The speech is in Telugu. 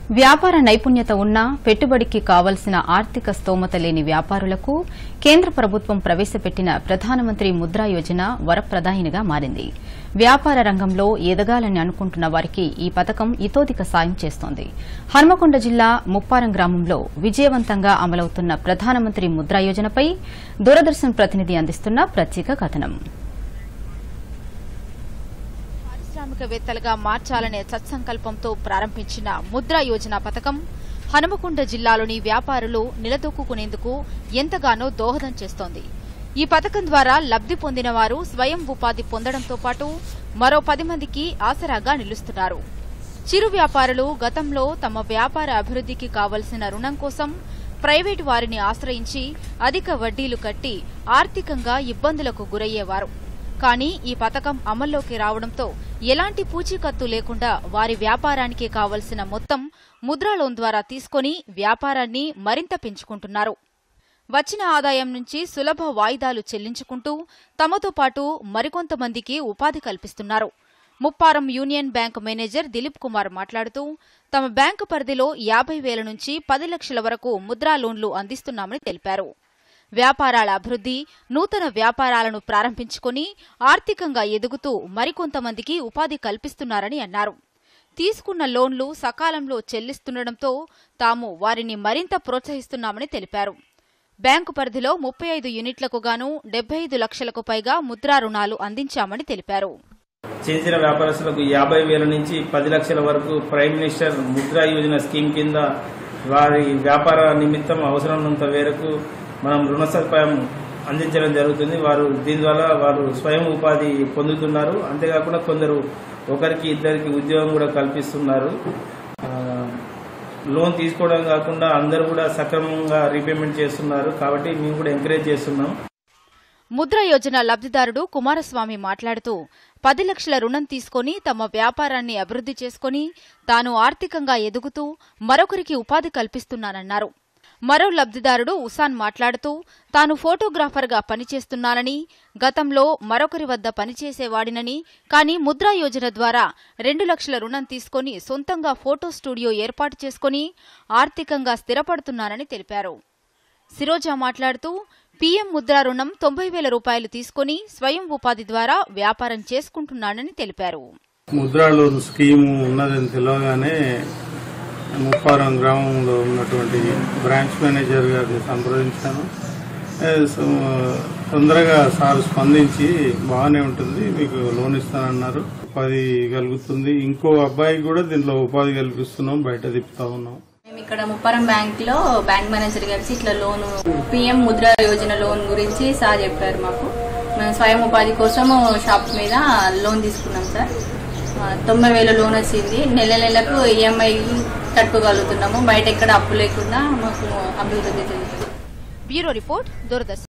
వ్యాపార నైపుణ్యత ఉన్నా పెట్టుబడికి కావలసిన ఆర్థిక స్తోమత లేని వ్యాపారులకు కేంద్ర ప్రభుత్వం ప్రవేశపెట్టిన ప్రధానమంత్రి ముద్రా యోజన వరప్రదాయినిగా మారింది వ్యాపార రంగంలో ఎదగాలని అనుకుంటున్న వారికి ఈ పథకం ఇతోదిక సాయం చేస్తోంది హన్మకొండ జిల్లా ముప్పారం గ్రామంలో విజయవంతంగా అమలవుతున్న ప్రధానమంత్రి ముద్రా యోజనపై దూరదర్శన్ ప్రతినిధి అందిస్తున్న ప్రత్యేక కథనం పారిశ్రామికవేత్తలుగా మార్చాలనే సత్సంకల్పంతో ప్రారంభించిన ముద్రా యోజన పథకం హనుమకొండ జిల్లాలోని వ్యాపారులు నిలదొక్కునేందుకు ఎంతగానో దోహదం చేస్తోంది ఈ పథకం ద్వారా లబ్ది పొందిన వారు స్వయం ఉపాధి పొందడంతో పాటు మరో పది మందికి ఆసరాగా నిలుస్తున్నారు చిరు వ్యాపారులు గతంలో తమ వ్యాపార అభివృద్ధికి కావలసిన రుణం కోసం ప్రైవేటు వారిని ఆశ్రయించి అధిక వడ్డీలు కట్టి ఆర్థికంగా ఇబ్బందులకు గురయ్యేవారు కానీ ఈ పథకం అమల్లోకి రావడంతో ఎలాంటి పూచీకత్తు లేకుండా వారి వ్యాపారానికి కావలసిన మొత్తం ముద్రా లోన్ ద్వారా తీసుకొని వ్యాపారాన్ని మరింత పెంచుకుంటున్నారు వచ్చిన ఆదాయం నుంచి సులభ వాయిదాలు చెల్లించుకుంటూ తమతో పాటు మరికొంతమందికి ఉపాధి కల్పిస్తున్నారు Mupparam Union Bank manager Dilip Kumar మాట్లాడుతూ తమ బ్యాంకు పరిధిలో యాభై వేల నుంచి పది లక్షల వరకు ముద్రా లోన్లు అందిస్తున్నామని తెలిపారు వ్యాపారాల అభివృద్ధి నూతన వ్యాపారాలను ప్రారంభించుకొని ఆర్థికంగా ఎదుగుతూ మరికొంతమందికి ఉపాధి కల్పిస్తున్నారని అన్నారు తీసుకున్న లోన్లు సకాలంలో చెల్లిస్తుండటంతో తాము వారిని మరింత ప్రోత్సహిస్తున్నామని తెలిపారు బ్యాంకు పరిధిలో ముప్పై ఐదు యూనిట్లకు గాను డెబ్బై ఐదు లక్షలకు పైగా ముద్రా రుణాలు అందించామని తెలిపారు చిన్న చిన్న వ్యాపారస్తులకు యాభై వేల నుంచి పది లక్షల వరకు prime minister Mudra Yojana scheme కింద వారి వ్యాపార నిమిత్తం అవసరమైనంత మేరకు మనం రుణ సదుపాయం అందించడం జరుగుతుంది వారు దీని ద్వారా వారు స్వయం ఉపాధి పొందుతున్నారు అంతేకాకుండా కొందరు ఒకరికి ఇద్దరికి ఉద్యోగం కూడా కల్పిస్తున్నారు ఆ, లోన్ తీసుకోవడం కాకుండా అందరూ కూడా సక్రమంగా రీపేమెంట్ చేస్తున్నారు కాబట్టి మేము కూడా ఎంకరేజ్ చేస్తున్నాం ముద్ర యోజన లబ్దిదారుడు కుమారస్వామి మాట్లాడుతూ పది లక్షల రుణం తీసుకొని తమ వ్యాపారాన్ని అభివృద్ధి చేసుకుని తాను ఆర్థికంగా ఎదుగుతూ మరొకరికి ఉపాధి కల్పిస్తున్నానన్నారు మరో లబ్దిదారుడు ఉసాన్ మాట్లాడుతూ తాను ఫోటోగ్రాఫర్గా పనిచేస్తున్నానని గతంలో మరొకరి వద్ద పనిచేసేవాడినని కానీ ముద్రా యోజన ద్వారా రెండు లక్షల రుణం తీసుకొని సొంతంగా ఫోటో స్టూడియో ఏర్పాటు చేసుకుని ఆర్థికంగా స్థిరపడుతున్నానని తెలిపారు సిరోజా మాట్లాడుతూ పీఎం ముద్రా రుణం తొంభై వేల రూపాయలు తీసుకుని స్వయం ఉపాధి ద్వారా వ్యాపారం చేసుకుంటున్నానని తెలిపారు ముద్రా లోన్ స్కీము ఉన్నదని తెలియగానే ముప్పారం గ్రామంలో ఉన్నటువంటి బ్రాంచ్ మేనేజర్ గారిని సంప్రదించాను ఏ, సో, తొందరగా సార్ స్పందించి బాగానే ఉంటుంది మీకు లోన్ ఇస్తానన్నారు ఉపాధి కలుగుతుంది ఇంకో అబ్బాయికి కూడా దీంట్లో ఉపాధి కల్పిస్తున్నాం బయట తిప్పుతా ఉన్నాం మేము ఇక్కడ ముప్పారం బ్యాంక్ లో బ్యాంక్ మేనేజర్ కలిసి ఇట్లా loan PM Mudra Yojana loan గురించి సార్ చెప్పారు మాకు మేము స్వయం ఉపాధి కోసం షాప్ మీద లోన్ తీసుకున్నాం సార్ ఆ, తొంభై వేల లోన్ వచ్చింది నెల నెలకు ఈఎంఐ కట్టుకోగలుగుతున్నాము బయట ఎక్కడ అప్పు లేకుండా మాకు అభివృద్ధి చెందుతుంది బ్యూరో రిపోర్ట్ దూరదర్శన్